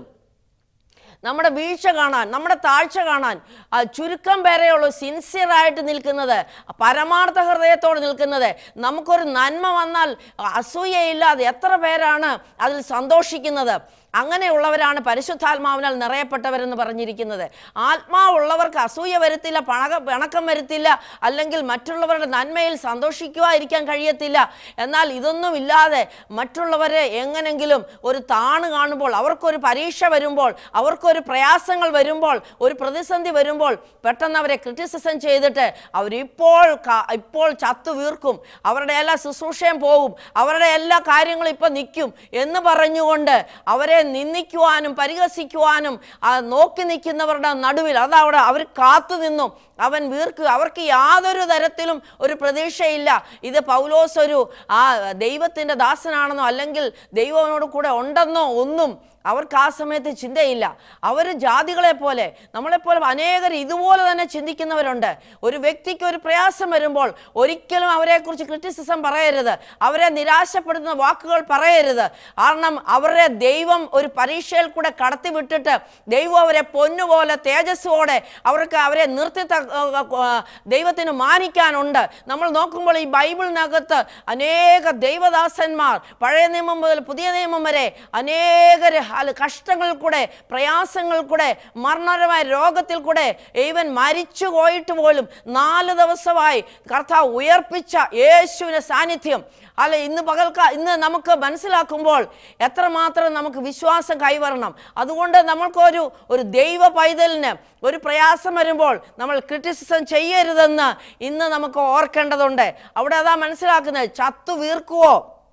നമ്മുടെ വീഴ്ച കാണാൻ നമ്മുടെ താഴ്ച കാണാൻ ആ, ചുരുക്കം പേരെയുള്ളൂ സിൻസിയറായിട്ട് നിൽക്കുന്നത് പരമാർത്ഥ ഹൃദയത്തോടെ നിൽക്കുന്നത് നമുക്കൊരു നന്മ വന്നാൽ അസൂയയില്ലാതെ എത്ര പേരാണ് അതിൽ സന്തോഷിക്കുന്നത് അങ്ങനെയുള്ളവരാണ് പരിശുദ്ധാത്മാവിനാൽ നിറയപ്പെട്ടവരെന്ന് പറഞ്ഞിരിക്കുന്നത് ആത്മാവുള്ളവർക്ക് അസൂയ വരുത്തില്ല പണക പിണക്കം വരുത്തില്ല അല്ലെങ്കിൽ മറ്റുള്ളവരുടെ നന്മയിൽ സന്തോഷിക്കുവാതിരിക്കാൻ കഴിയത്തില്ല എന്നാൽ ഇതൊന്നും ഇല്ലാതെ മറ്റുള്ളവരെ എങ്ങനെങ്കിലും ഒരു താണ് കാണുമ്പോൾ അവർക്കൊരു പരീക്ഷ വരുമ്പോൾ അവർക്കൊരു പ്രയാസങ്ങൾ വരുമ്പോൾ ഒരു പ്രതിസന്ധി വരുമ്പോൾ പെട്ടെന്ന് അവരെ ക്രിറ്റിസിസം ചെയ്തിട്ട് അവരിപ്പോൾ ക- ഇപ്പോൾ ചത്തു വീർക്കും അവരുടെ എല്ലാ ശുശ്രൂഷയും പോകും അവരുടെ എല്ലാ കാര്യങ്ങളും ഇപ്പം നിൽക്കും എന്ന് പറഞ്ഞുകൊണ്ട് അവരെ നിന്ദിക്കുവാനും പരിഹസിക്കുവാനും ആ നോക്കി നിൽക്കുന്നവരുടെ നടുവിൽ അതവിടെ അവർ കാത്തു നിന്നു അവൻ വീർക്കുക അവർക്ക് യാതൊരു തരത്തിലും ഒരു പ്രതീക്ഷയില്ല ഇത് പൗലോസ് ഒരു ആ ദൈവത്തിൻ്റെ ദാസനാണെന്നോ അല്ലെങ്കിൽ ദൈവനോട് കൂടെ ഉണ്ടെന്നോ ഒന്നും അവർക്ക് ആ സമയത്ത് ചിന്തയില്ല അവർ ജാതികളെ പോലെ നമ്മളെപ്പോലെ അനേകർ ഇതുപോലെ തന്നെ ചിന്തിക്കുന്നവരുണ്ട് ഒരു വ്യക്തിക്ക് ഒരു പ്രയാസം വരുമ്പോൾ ഒരിക്കലും അവരെക്കുറിച്ച് ക്രിറ്റിസിസം പറയരുത് അവരെ നിരാശപ്പെടുത്തുന്ന വാക്കുകൾ പറയരുത് കാരണം അവരുടെ ദൈവം ഒരു പരീക്ഷയിൽ കൂടെ കടത്തി വിട്ടിട്ട് ദൈവം അവരെ പൊന്നുപോലെ തേജസ്സോടെ അവർക്ക് അവരെ നിർത്തി ത- ആ, ദൈവത്തിന് മാനിക്കാനുണ്ട് നമ്മൾ നോക്കുമ്പോൾ ഈ ബൈബിളിനകത്ത് അനേക ദൈവദാസന്മാർ പഴയ നിയമം മുതൽ പുതിയ നിയമം വരെ അനേകർ അല്ല കഷ്ടങ്ങൾ കൂടെ പ്രയാസങ്ങൾ കൂടെ മരണകരമായ രോഗത്തിൽ കൂടെ ഈവൻ മരിച്ചു പോയിട്ട് പോലും നാല് ദിവസമായി കർത്താവ് ഉയർപ്പിച്ച യേശുവിൻ്റെ സാന്നിധ്യം അല്ല ഇന്ന് പകൽക്ക ഇന്ന് നമുക്ക് മനസ്സിലാക്കുമ്പോൾ എത്രമാത്രം നമുക്ക് വിശ്വാസം കൈവരണം അതുകൊണ്ട് നമ്മൾക്കൊരു ഒരു ദൈവ പൈതലിന് ഒരു പ്രയാസം വരുമ്പോൾ നമ്മൾ ക്രിറ്റിസിസം ചെയ്യരുതെന്ന് ഇന്ന് നമുക്ക് ഓർക്കേണ്ടതുണ്ട് അവിടെ അതാ മനസ്സിലാക്കുന്നത് ചത്തു വീർക്കുവോ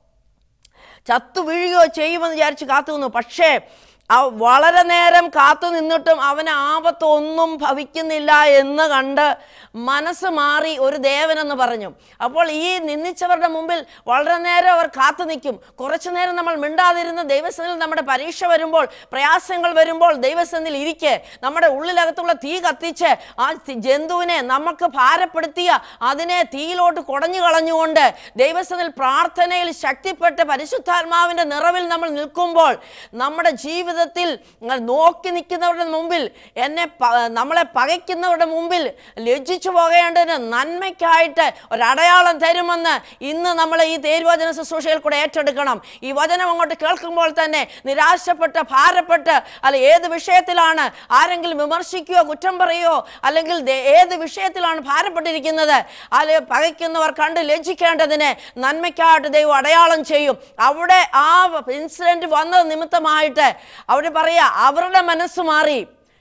ചത്തു വീഴുകയോ ചെയ്യുമെന്ന് വിചാരിച്ച് കാത്തു നിന്നു പക്ഷേ ആ വളരെ നേരം കാത്തു നിന്നിട്ടും അവന് ആപത്തൊന്നും ഭവിക്കുന്നില്ല എന്ന് കണ്ട് മനസ്സ് മാറി ഒരു ദേവനെന്ന് പറഞ്ഞു അപ്പോൾ ഈ നിന്ദിച്ചവരുടെ മുമ്പിൽ വളരെ നേരം അവർ കാത്തു നിൽക്കും കുറച്ചു നേരം നമ്മൾ മിണ്ടാതിരുന്ന് ദൈവസനിൽ നമ്മുടെ പരീക്ഷ വരുമ്പോൾ പ്രയാസങ്ങൾ വരുമ്പോൾ ദൈവസനിൽ ഇരിക്കെ നമ്മുടെ ഉള്ളിലകത്തുള്ള തീ കത്തിച്ച് ആ തി- ജന്തുവിനെ നമുക്ക് ഭാരപ്പെടുത്തിയ അതിനെ തീയിലോട്ട് കുടഞ്ഞു കളഞ്ഞുകൊണ്ട് ദൈവസനിൽ പ്രാർത്ഥനയിൽ ശക്തിപ്പെട്ട് പരിശുദ്ധാത്മാവിൻ്റെ നിറവിൽ നമ്മൾ നിൽക്കുമ്പോൾ നമ്മുടെ ജീവിതത്തിൽ നിങ്ങൾ നോക്കി നിൽക്കുന്നവരുടെ മുമ്പിൽ എന്നെ പ- നമ്മളെ പകയ്ക്കുന്നവരുടെ മുമ്പിൽ ലജ്ജിച്ചു പോകേണ്ടതിന് നന്മയ്ക്കായിട്ട് ഒരടയാളം തരുമെന്ന് ഇന്ന് നമ്മൾ ഈ തേരുവചന ശുശ്രൂഷയിൽ കൂടെ ഏറ്റെടുക്കണം ഈ വചനം അങ്ങോട്ട് കേൾക്കുമ്പോൾ തന്നെ നിരാശപ്പെട്ട് ഭാരപ്പെട്ട് അല്ല ഏത് വിഷയത്തിലാണ് ആരെങ്കിലും വിമർശിക്കുകയോ കുറ്റം പറയുകയോ അല്ലെങ്കിൽ ദേ- ഏത് വിഷയത്തിലാണ് ഭാരപ്പെട്ടിരിക്കുന്നത് അല്ലെ പകയ്ക്കുന്നവർ കണ്ട് ലജ്ജിക്കേണ്ടതിന് നന്മയ്ക്കായിട്ട് ദൈവം അടയാളം ചെയ്യും അവിടെ ആ ഇൻസിഡന്റ് വന്നത് നിമിത്തമായിട്ട് അവർ പറയാ അവരുടെ മനസ്സ് മാറി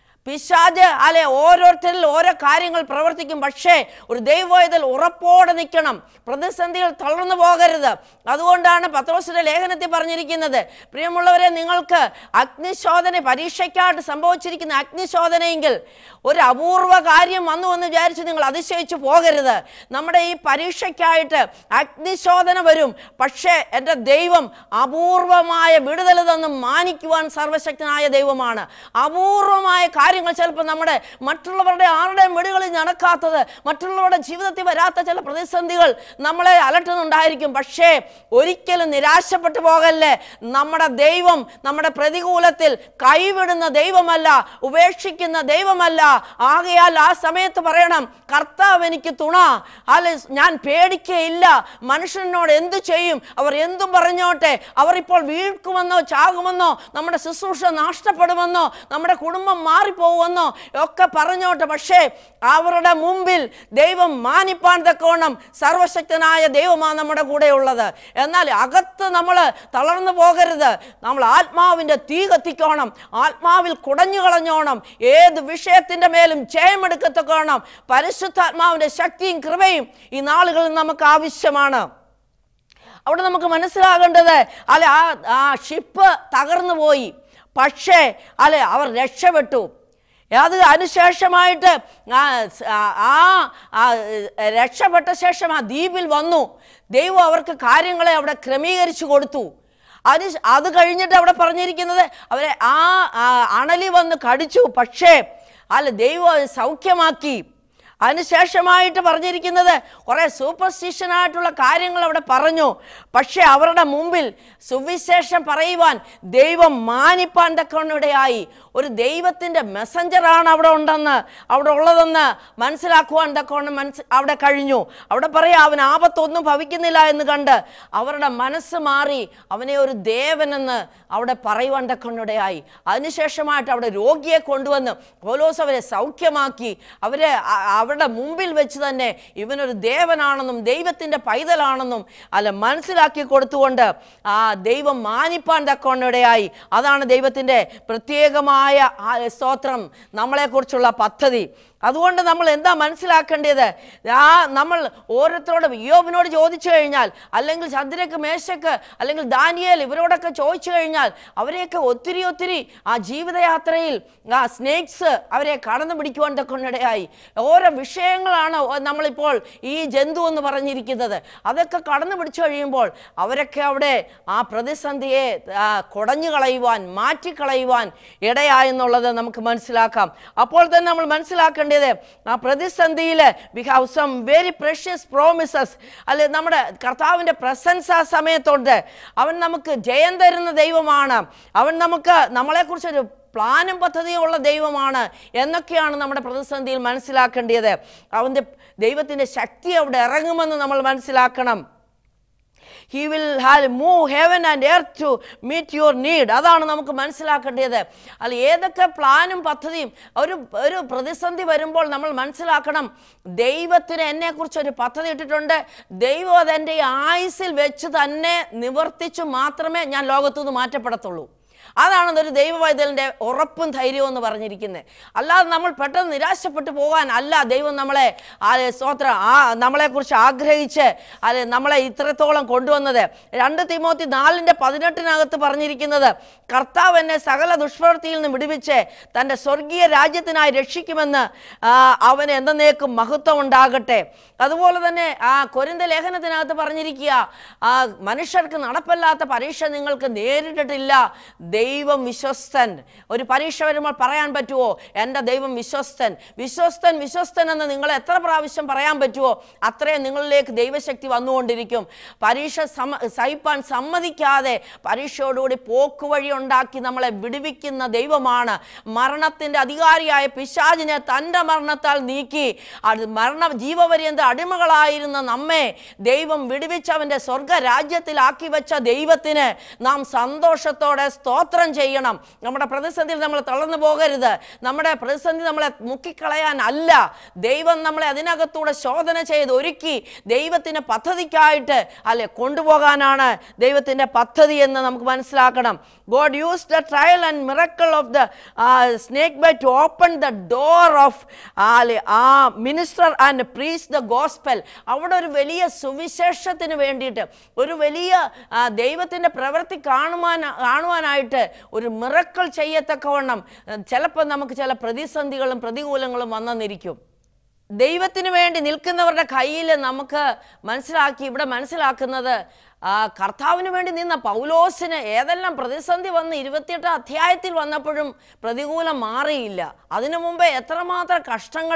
പിശാജ് അല്ലെ ഓരോരുത്തരിൽ ഓരോ കാര്യങ്ങൾ പ്രവർത്തിക്കും പക്ഷേ ഒരു ദൈവവേദൽ ഉറപ്പോടെ നിൽക്കണം പ്രതിസന്ധികൾ തളർന്നു പോകരുത് അതുകൊണ്ടാണ് പത്രോസിന്റെ ലേഖനത്തിൽ പറഞ്ഞിരിക്കുന്നത് പ്രിയമുള്ളവരെ നിങ്ങൾക്ക് അഗ്നിശോധന പരീക്ഷയ്ക്കായിട്ട് സംഭവിച്ചിരിക്കുന്ന അഗ്നിശോധനയെങ്കിൽ ഒരു അപൂർവ കാര്യം വന്നു എന്ന് വിചാരിച്ച് നിങ്ങൾ അതിശയിച്ചു പോകരുത് നമ്മുടെ ഈ പരീക്ഷയ്ക്കായിട്ട് അഗ്നിശോധന വരും പക്ഷേ എൻ്റെ ദൈവം അപൂർവമായ വിടുതൽ തന്ന് മാനിക്കുവാൻ സർവശക്തനായ ദൈവമാണ് അപൂർവമായ കാര്യങ്ങൾ ചിലപ്പോൾ നമ്മുടെ മറ്റുള്ളവരുടെ ആരുടെയും വീടുകളിൽ നടക്കാത്തത് മറ്റുള്ളവരുടെ ജീവിതത്തിൽ വരാത്ത ചില പ്രതിസന്ധികൾ നമ്മളെ അലട്ടുന്നുണ്ടായിരിക്കും പക്ഷേ ഒരിക്കലും നിരാശപ്പെട്ടു പോകല്ലേ നമ്മുടെ ദൈവം നമ്മുടെ പ്രതികൂലത്തിൽ കൈവിടുന്ന ദൈവമല്ല ഉപേക്ഷിക്കുന്ന ദൈവമല്ല ആകയാൽ ആ സമയത്ത് പറയണം കർത്താവ് എനിക്ക് തുണ അല്ല ഞാൻ പേടിക്കയില്ല മനുഷ്യനോട് എന്തു ചെയ്യും അവർ എന്തും പറഞ്ഞോട്ടെ അവർ ഇപ്പോൾ വീഴ്ക്കുമെന്നോ ചാകുമെന്നോ നമ്മുടെ ശുശ്രൂഷ നഷ്ടപ്പെടുമെന്നോ നമ്മുടെ കുടുംബം മാറിപ്പോ പോകുമെന്നോ ഒക്കെ പറഞ്ഞോട്ടെ പക്ഷേ അവരുടെ മുമ്പിൽ ദൈവം മാനിപ്പാൻ തക്കവണ്ണം സർവശക്തനായ ദൈവമാണ് നമ്മുടെ കൂടെ ഉള്ളത് എന്നാൽ അകത്ത് നമ്മൾ തളർന്നു പോകരുത് നമ്മൾ ആത്മാവിൻ്റെ തീ കത്തിക്കോണം ആത്മാവിൽ കുടഞ്ഞു കളഞ്ഞോണം ഏത് വിഷയത്തിൻ്റെ മേലും ജയമെടുക്കത്തക്കോണം പരിശുദ്ധാത്മാവിൻ്റെ ശക്തിയും കൃപയും ഈ നാളുകളിൽ നമുക്ക് ആവശ്യമാണ് അവിടെ നമുക്ക് മനസ്സിലാകേണ്ടത് അല്ലെ ആ ആ ഷിപ്പ് തകർന്നു പോയി പക്ഷേ അല്ലെ അവർ രക്ഷപ്പെട്ടു അത് അതിനുശേഷമായിട്ട് ആ സ്- ആ- ആ ആ, ഏ, രക്ഷപ്പെട്ട ശേഷം ആ ദ്വീപിൽ വന്നു ദൈവം അവർക്ക് കാര്യങ്ങളെ അവിടെ ക്രമീകരിച്ചു കൊടുത്തു അത് ശ- അത് കഴിഞ്ഞിട്ട് അവിടെ പറഞ്ഞിരിക്കുന്നത് അവരെ ആ ആ അണലി വന്ന് കടിച്ചു പക്ഷേ അല്ല ദൈവം അത് സൗഖ്യമാക്കി അതിനുശേഷമായിട്ട് പറഞ്ഞിരിക്കുന്നത് കുറേ സൂപ്പർസ്റ്റിഷനായിട്ടുള്ള കാര്യങ്ങൾ അവിടെ പറഞ്ഞു പക്ഷേ അവരുടെ മുമ്പിൽ സുവിശേഷം പറയുവാൻ ദൈവം മാനിപ്പാൻ തക്കവണ്ണിടയായി ഒരു ദൈവത്തിൻ്റെ മെസ്സഞ്ചറാണ് അവിടെ ഉണ്ടെന്ന് അവിടെ ഉള്ളതെന്ന് മനസ്സിലാക്കുവാൻ തക്കവണ്ണം മനസ്സ് അവിടെ കഴിഞ്ഞു അവിടെ പറയാം അവൻ ആപത്തൊന്നും ഭവിക്കുന്നില്ല എന്ന് കണ്ട് അവരുടെ മനസ്സ് മാറി അവനെ ഒരു ദേവനെന്ന് അവിടെ പറയുവാൻ തക്കവണ്ണിടയായി അതിനുശേഷമായിട്ട് അവിടെ രോഗിയെ കൊണ്ടുവന്ന് പോലോസ് അവരെ സൗഖ്യമാക്കി അവരെ അ- അവരുടെ മുമ്പിൽ വെച്ച് തന്നെ ഇവനൊരു ദേവനാണെന്നും ദൈവത്തിൻ്റെ പൈതലാണെന്നും അല്ല മനസ്സിലാക്കി കൊടുത്തുകൊണ്ട് ആ ദൈവം മാനിപ്പാൻ തക്കവണ്ണിടയായി അതാണ് ദൈവത്തിൻ്റെ പ്രത്യേകമായ ആ സ്തോത്രം നമ്മളെക്കുറിച്ചുള്ള പദ്ധതി അതുകൊണ്ട് നമ്മൾ എന്താ മനസ്സിലാക്കേണ്ടത് ആ നമ്മൾ ഓരോരുത്തരോടും യോബിനോട് ചോദിച്ചു കഴിഞ്ഞാൽ അല്ലെങ്കിൽ ചന്ദ്രക്ക് മേശക്ക് അല്ലെങ്കിൽ ദാനിയേൽ ഇവരോടൊക്കെ ചോദിച്ചു കഴിഞ്ഞാൽ അവരെയൊക്കെ ഒത്തിരി ഒത്തിരി ആ ജീവിതയാത്രയിൽ ആ സ്നേക്സ് അവരെ കടന്നു പിടിക്കുവാൻ തക്കൊണ്ടിടയായി ഓരോ വിഷയങ്ങളാണ് ഓ- നമ്മളിപ്പോൾ ഈ ജന്തു എന്ന് പറഞ്ഞിരിക്കുന്നത് അതൊക്കെ കടന്നു പിടിച്ചു കഴിയുമ്പോൾ അവരൊക്കെ അവിടെ ആ പ്രതിസന്ധിയെ ആ, കുടഞ്ഞു കളയുവാൻ മാറ്റിക്കളയുവാൻ ഇടയായെന്നുള്ളത് നമുക്ക് മനസ്സിലാക്കാം അപ്പോൾ തന്നെ നമ്മൾ മനസ്സിലാക്കേണ്ടത് ആ പ്രതിസന്ധിയിൽ we have some very precious promises അല്ലെ നമ്മുടെ കർത്താവിൻ്റെ പ്രസൻസ് ആ സമയത്തുണ്ട് അവൻ നമുക്ക് ജയം തരുന്ന ദൈവമാണ് അവൻ നമുക്ക് നമ്മളെക്കുറിച്ചൊരു പ്ലാനും പദ്ധതിയും ഉള്ള ദൈവമാണ് എന്നൊക്കെയാണ് നമ്മുടെ പ്രതിസന്ധിയിൽ മനസ്സിലാക്കേണ്ടത് അവൻ്റെ ദൈവത്തിൻ്റെ ശക്തി അവിടെ ഇറങ്ങുമെന്ന് നമ്മൾ മനസ്സിലാക്കണം he will have move heaven and earth to meet your need അതാണ് നമുക്ക് മനസ്സിലാക്കേണ്ടത് അല്ല ഏതൊക്കെ പ്ലാനും പദ്ധതിയും ഒരു ഒരു പ്രതിസന്ധി വരുമ്പോൾ നമ്മൾ മനസ്സിലാക്കണം ദൈവത്തിന് എന്നെക്കുറിച്ച് ഒരു പദ്ധതി ഇട്ടിട്ടുണ്ട് ദൈവം അതെൻ്റെ ഈ ആയുസ്സിൽ വെച്ച് തന്നെ നിവർത്തിച്ചു മാത്രമേ ഞാൻ ലോകത്തുനിന്ന് മാറ്റപ്പെടത്തുള്ളൂ അതാണ് ഒരു ദൈവവൈതലിൻ്റെ ഉറപ്പും ധൈര്യവും എന്ന് പറഞ്ഞിരിക്കുന്നത് അല്ലാതെ നമ്മൾ പെട്ടെന്ന് നിരാശപ്പെട്ടു പോകാൻ അല്ല ദൈവം നമ്മളെ ആ സ്തോത്രം ആ നമ്മളെക്കുറിച്ച് ആഗ്രഹിച്ച് അത് നമ്മളെ ഇത്രത്തോളം കൊണ്ടുവന്നത് രണ്ട് തിമോത്തി നാലിൻ്റെ പതിനെട്ടിനകത്ത് പറഞ്ഞിരിക്കുന്നത് കർത്താവ് എന്നെ സകല ദുഷ്പ്രവൃത്തിയിൽ നിന്ന് വിടുവിച്ച് തൻ്റെ സ്വർഗീയ രാജ്യത്തിനായി രക്ഷിക്കുമെന്ന് ആ, അവന് എന്നേക്കും മഹത്വം ഉണ്ടാകട്ടെ അതുപോലെ തന്നെ ആ കൊരിന്ത ലേഖനത്തിനകത്ത് പറഞ്ഞിരിക്കുക ആ മനുഷ്യർക്ക് നടപ്പല്ലാത്ത പരീക്ഷ നിങ്ങൾക്ക് നേരിട്ടിട്ടില്ല ദൈവം വിശ്വസ്തൻ ഒരു പരീക്ഷ വരുമ്പോൾ പറയാൻ പറ്റുമോ എൻ്റെ ദൈവം വിശ്വസ്തൻ വിശ്വസ്തൻ വിശ്വസ്തൻ എന്ന് നിങ്ങൾ എത്ര പ്രാവശ്യം പറയാൻ പറ്റുമോ അത്രയും നിങ്ങളിലേക്ക് ദൈവശക്തി വന്നുകൊണ്ടിരിക്കും പരീക്ഷ സമ സഹിപ്പാൻ സമ്മതിക്കാതെ പരീക്ഷയോടുകൂടി പോക്കുവഴി ഉണ്ടാക്കി നമ്മളെ വിടുവിക്കുന്ന ദൈവമാണ് മരണത്തിൻ്റെ അധികാരിയായ പിശാചിനെ തൻ്റെ മരണത്താൽ നീക്കി അത് മരണ ജീവപര്യന്ത അടിമകളായിരുന്ന നമ്മെ ദൈവം വിടുവിച്ചവൻ്റെ സ്വർഗ രാജ്യത്തിലാക്കി വെച്ച ദൈവത്തിന് നാം സന്തോഷത്തോടെ സ്തോത്രം ചെയ്യണം നമ്മുടെ പ്രതിസന്ധിയിൽ നമ്മൾ തളർന്നു പോകരുത് നമ്മുടെ പ്രതിസന്ധി നമ്മളെ മുക്കിക്കളയാൻ അല്ല ദൈവം നമ്മളെ അതിനകത്തൂടെ ശോധന ചെയ്ത് ഒരുക്കി ദൈവത്തിൻ്റെ പദ്ധതിക്കായിട്ട് അല്ലെ കൊണ്ടുപോകാനാണ് ദൈവത്തിൻ്റെ പദ്ധതി എന്ന് നമുക്ക് മനസ്സിലാക്കണം God use the trial and miracle of the snake by to open the door of a minister and preach the gospel അവിടെ ഒരു വലിയ സുവിശേഷത്തിന് വേണ്ടിയിട്ട് ഒരു വലിയ ദൈവത്തിൻ്റെ പ്രവൃത്തി കാണുവാൻ കാണുവാനായിട്ട് ഒരു മിറക്കൾ ചെയ്യത്തക്കവണ്ണം ചിലപ്പോൾ നമുക്ക് ചില പ്രതിസന്ധികളും പ്രതികൂലങ്ങളും വന്നെന്നിരിക്കും ദൈവത്തിന് വേണ്ടി നിൽക്കുന്നവരുടെ കയ്യിൽ നമുക്ക് മനസ്സിലാക്കി ഇവിടെ മനസ്സിലാക്കുന്നത് ആ, കർത്താവിന് വേണ്ടി നിന്ന പൗലോസിന് ഏതെല്ലാം പ്രതിസന്ധി വന്ന് ഇരുപത്തിയെട്ട് അധ്യായത്തിൽ വന്നപ്പോഴും പ്രതികൂലം മാറിയില്ല അതിനു മുമ്പേ എത്രമാത്രം കഷ്ടങ്ങൾ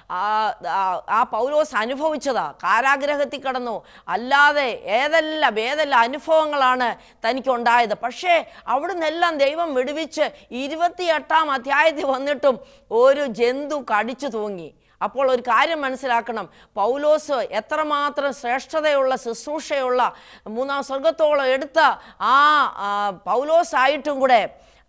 ആ പൗലോസ് അനുഭവിച്ചതാ കാരാഗ്രഹത്തിൽ കിടന്നു അല്ലാതെ ഏതെല്ലാം ഏതെല്ലാം അനുഭവങ്ങളാണ് തനിക്കുണ്ടായത് പക്ഷേ അവിടുന്നെല്ലാം ദൈവം വിടുവിച്ച് ഇരുപത്തിയെട്ടാം അധ്യായത്തിൽ വന്നിട്ടും ഒരു ജന്തു കടിച്ചു തൂങ്ങി അപ്പോൾ ഒരു കാര്യം മനസ്സിലാക്കണം പൗലോസ് എത്രമാത്രം ശ്രേഷ്ഠതയുള്ള ശുശ്രൂഷയുള്ള മൂന്നാം സ്വർഗത്തോളം എടുത്ത ആ ആ, പൗലോസ് ആയിട്ടും കൂടെ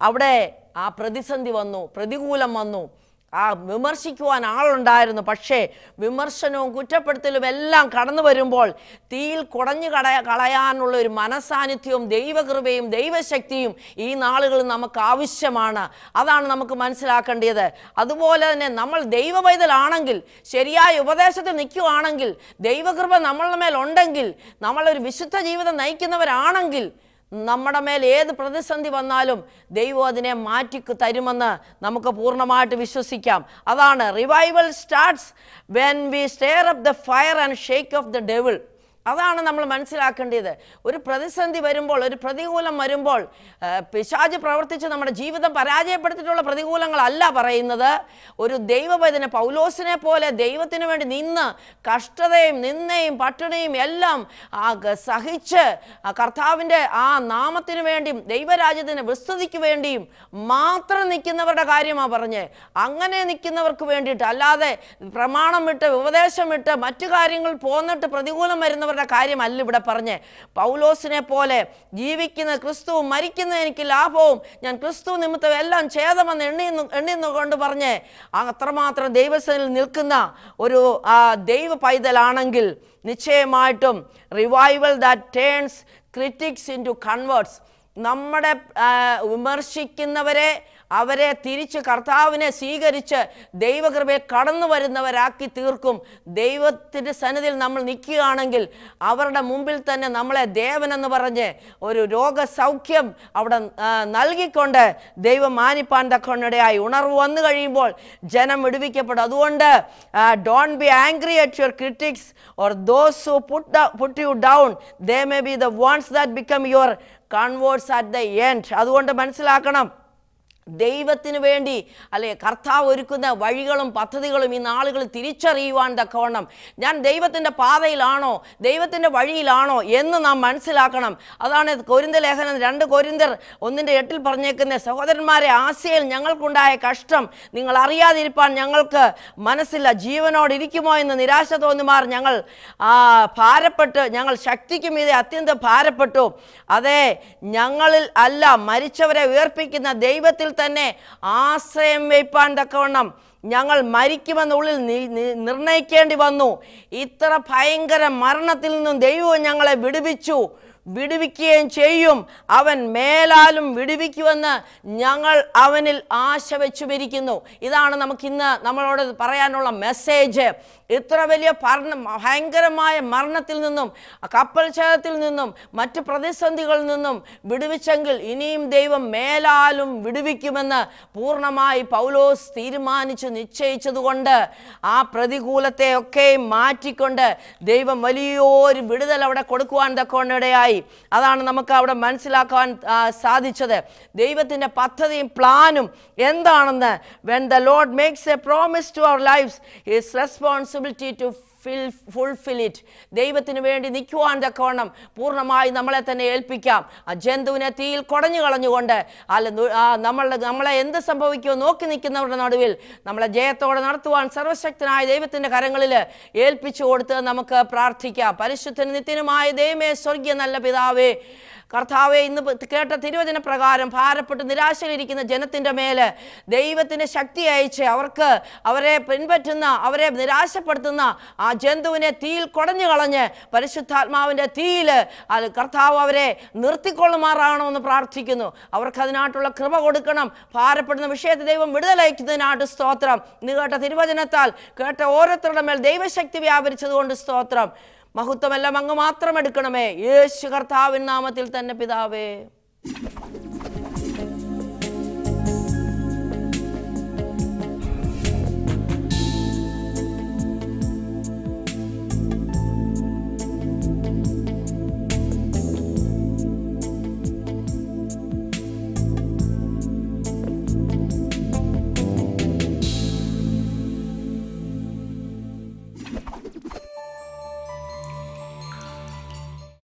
അവിടെ ആ പ്രതിസന്ധി വന്നു പ്രതികൂലം വന്നു ആ വിമർശിക്കുവാൻ ആളുണ്ടായിരുന്നു പക്ഷേ വിമർശനവും കുറ്റപ്പെടുത്തലും എല്ലാം കടന്നു വരുമ്പോൾ തീയിൽ കുടഞ്ഞു കടയ കളയാനുള്ള ഒരു മനസാന്നിധ്യവും ദൈവകൃപയും ദൈവശക്തിയും ഈ നാളുകളിൽ നമുക്ക് ആവശ്യമാണ് അതാണ് നമുക്ക് മനസ്സിലാക്കേണ്ടത് അതുപോലെ തന്നെ നമ്മൾ ദൈവവൈതലാണെങ്കിൽ ശരിയായ ഉപദേശത്തിൽ നിൽക്കുകയാണെങ്കിൽ ദൈവകൃപ നമ്മളുടെ മേൽ ഉണ്ടെങ്കിൽ നമ്മളൊരു വിശുദ്ധ ജീവിതം നയിക്കുന്നവരാണെങ്കിൽ നമ്മുടെ മേൽ ഏത് പ്രതിസന്ധി വന്നാലും ദൈവം അതിനെ മാറ്റി തരുമെന്ന് നമുക്ക് പൂർണ്ണമായിട്ട് വിശ്വസിക്കാം അതാണ് revival starts when we stir up the fire and shake off the devil അതാണ് നമ്മൾ മനസ്സിലാക്കേണ്ടത് ഒരു പ്രതിസന്ധി വരുമ്പോൾ ഒരു പ്രതികൂലം വരുമ്പോൾ ആ, പിശാച് പ്രവർത്തിച്ച് നമ്മുടെ ജീവിതം പരാജയപ്പെടുത്തിയിട്ടുള്ള പ്രതികൂലങ്ങളല്ല പറയുന്നത് ഒരു ദൈവവചന പൗലോസിനെ പോലെ ദൈവത്തിന് വേണ്ടി നിന്ന് കഷ്ടതയും നിന്നയും പട്ടിണിയും എല്ലാം ആ ഗ- സഹിച്ച് ആ കർത്താവിൻ്റെ ആ നാമത്തിന് വേണ്ടിയും ദൈവരാജ്യത്തിന് വിസ്തുതിക്ക് വേണ്ടിയും മാത്രം നിൽക്കുന്നവരുടെ കാര്യമാണ് പറഞ്ഞ് അങ്ങനെ നിൽക്കുന്നവർക്ക് വേണ്ടിയിട്ട് അല്ലാതെ പ്രമാണം വിട്ട് ഉപദേശം വിട്ട് മറ്റു കാര്യങ്ങൾ പോന്നിട്ട് പ്രതികൂലം വരുന്നവരുടെ കാര്യമല്ല ഇവിടെ പറഞ്ഞ് പൗലോസിനെ പോലെ ജീവിക്കുന്ന ക്രിസ്തുവും മരിക്കുന്ന എനിക്ക് ലാഭവും ഞാൻ ക്രിസ്തു നിമിത്തം എല്ലാം ഛേദമെന്ന് എണ്ണിന്നു എണ്ണിന്നു കൊണ്ട് പറഞ്ഞ് അത്രമാത്രം ദൈവസനിൽ നിൽക്കുന്ന ഒരു ആ, ദൈവ പൈതലാണെങ്കിൽ നിശ്ചയമായിട്ടും revival that turns critics into converts നമ്മുടെ ആ, വിമർശിക്കുന്നവരെ അവരെ തിരിച്ച് കർത്താവിനെ സ്വീകരിച്ച് ദൈവകൃപയെ കടന്നു വരുന്നവരാക്കി തീർക്കും ദൈവത്തിൻ്റെ സന്നിധിയിൽ നമ്മൾ നിൽക്കുകയാണെങ്കിൽ അവരുടെ മുമ്പിൽ തന്നെ നമ്മളെ ദേവനെന്ന് പറഞ്ഞ് ഒരു രോഗസൗഖ്യം അവിടെ ആ, നൽകിക്കൊണ്ട് ദൈവം മാനിപ്പാൻ തക്കൊണ്ടിടയായി ഉണർവ് വന്നു കഴിയുമ്പോൾ ജനം വിടുവിക്കപ്പെടും അതുകൊണ്ട് don't be angry at your critics or those who put put you down they may be the ones that become your converts at the end അതുകൊണ്ട് മനസ്സിലാക്കണം ദൈവത്തിന് വേണ്ടി അല്ലെ കർത്താവ് ഒരുക്കുന്ന വഴികളും പദ്ധതികളും ഈ നാളുകൾ തിരിച്ചറിയുവാൻ തക്കവണ്ണം ഞാൻ ദൈവത്തിൻ്റെ പാതയിലാണോ ദൈവത്തിൻ്റെ വഴിയിലാണോ എന്ന് നാം മനസ്സിലാക്കണം അതാണ് കൊരിന്ത ലേഖനം രണ്ട് കൊരിന്തർ ഒന്നിൻ്റെ എട്ടിൽ പറഞ്ഞേക്കുന്ന സഹോദരന്മാരെ ആശയിൽ ഞങ്ങൾക്കുണ്ടായ കഷ്ടം നിങ്ങൾ അറിയാതിരിപ്പാൻ ഞങ്ങൾക്ക് മനസ്സില്ല ജീവനോട് ഇരിക്കുമോ എന്ന് നിരാശ തോന്നുമാർ ഞങ്ങൾ ആ, ഭാരപ്പെട്ട് ഞങ്ങൾ ശക്തിക്ക് മീതെ അത്യന്തം ഭാരപ്പെട്ടു അതെ ഞങ്ങളിൽ അല്ല മരിച്ചവരെ ഉയർപ്പിക്കുന്ന ദൈവത്തിൽ തന്നെ ആശ്രയം വയ്പ്പാൻ തക്കവണ്ണം ഞങ്ങൾ മരിക്കുമെന്നുള്ളിൽ നി- നി- നിർണയിക്കേണ്ടി വന്നു ഇത്ര ഭയങ്കര മരണത്തിൽ നിന്നും ദൈവം ഞങ്ങളെ വിടുവിച്ചു വിടുവിക്കുകയും ചെയ്യും അവൻ മേലാലും വിടുവിക്കുമെന്ന് ഞങ്ങൾ അവനിൽ ആശ വെച്ചുമിരിക്കുന്നു ഇതാണ് നമുക്കിന്ന് നമ്മളോട് പറയാനുള്ള മെസ്സേജ് ഇത്ര വലിയ ഭരണ ഭയങ്കരമായ മരണത്തിൽ നിന്നും കപ്പൽ ഛേദത്തിൽ നിന്നും മറ്റ് പ്രതിസന്ധികളിൽ നിന്നും വിടുവിച്ചെങ്കിൽ ഇനിയും ദൈവം മേലാലും വിടുവിക്കുമെന്ന് പൂർണ്ണമായി പൗലോസ് തീരുമാനിച്ചു നിശ്ചയിച്ചതുകൊണ്ട് ആ പ്രതികൂലത്തെ ഒക്കെ മാറ്റിക്കൊണ്ട് ദൈവം വലിയൊരു വിടുതൽ അവിടെ കൊടുക്കുവാൻ തക്കോണ്ടിടയായി അതാണ് നമുക്ക് അവിടെ മനസ്സിലാക്കുവാൻ ആ, സാധിച്ചത് ദൈവത്തിൻ്റെ പദ്ധതിയും പ്ലാനും എന്താണെന്ന് when the Lord makes a promise to our lives his responsibility to fill fulfill it ദൈവത്തിന് വേണ്ടി നിൽക്കുവാൻ തക്കവണ്ണം പൂർണ്ണമായി നമ്മളെ തന്നെ ഏൽപ്പിക്കാം ആ ജന്തുവിനെ തീയിൽ കുടഞ്ഞു കളഞ്ഞുകൊണ്ട് അല്ല നു- ആ നമ്മളുടെ നമ്മളെ എന്ത് സംഭവിക്കുമോ നോക്കി നിൽക്കുന്നവരുടെ നടുവിൽ നമ്മളെ ജയത്തോടെ നടത്തുവാൻ സർവശക്തനായ ദൈവത്തിൻ്റെ കരങ്ങളിൽ ഏൽപ്പിച്ചു കൊടുത്ത് നമുക്ക് പ്രാർത്ഥിക്കാം പരിശുദ്ധന് നിത്യനുമായ ദൈവമേ സ്വർഗീയ നല്ല പിതാവേ കർത്താവെ ഇന്ന് പ- കേട്ട തിരുവചന പ്രകാരം ഭാരപ്പെട്ട് നിരാശയിലിരിക്കുന്ന ജനത്തിൻ്റെ മേല് ദൈവത്തിൻ്റെ ശക്തി അയച്ച് അവർക്ക് അവരെ പിൻപറ്റുന്ന അവരെ നിരാശപ്പെടുത്തുന്ന ആ ജന്തുവിനെ തീയിൽ കുടഞ്ഞു കളഞ്ഞ് പരിശുദ്ധാത്മാവിൻ്റെ തീയിൽ അത് കർത്താവ് അവരെ നിർത്തിക്കൊള്ളുമാറാകണമെന്ന് പ്രാർത്ഥിക്കുന്നു അവർക്ക് അതിനായിട്ടുള്ള കൃപ കൊടുക്കണം ഭാരപ്പെടുന്ന വിഷയത്തെ ദൈവം വിടുതലയക്കുന്നതിനായിട്ട് സ്തോത്രം ഇന്ന് കേട്ട തിരുവചനത്താൽ കേട്ട ഓരോരുത്തരുടെ മേൽ ദൈവശക്തി വ്യാപരിച്ചതുകൊണ്ട് സ്തോത്രം മഹത്വമെല്ലാം അങ്ങ് മാത്രം എടുക്കണമേ യേശു കർത്താവിൻ നാമത്തിൽ തന്നെ പിതാവേ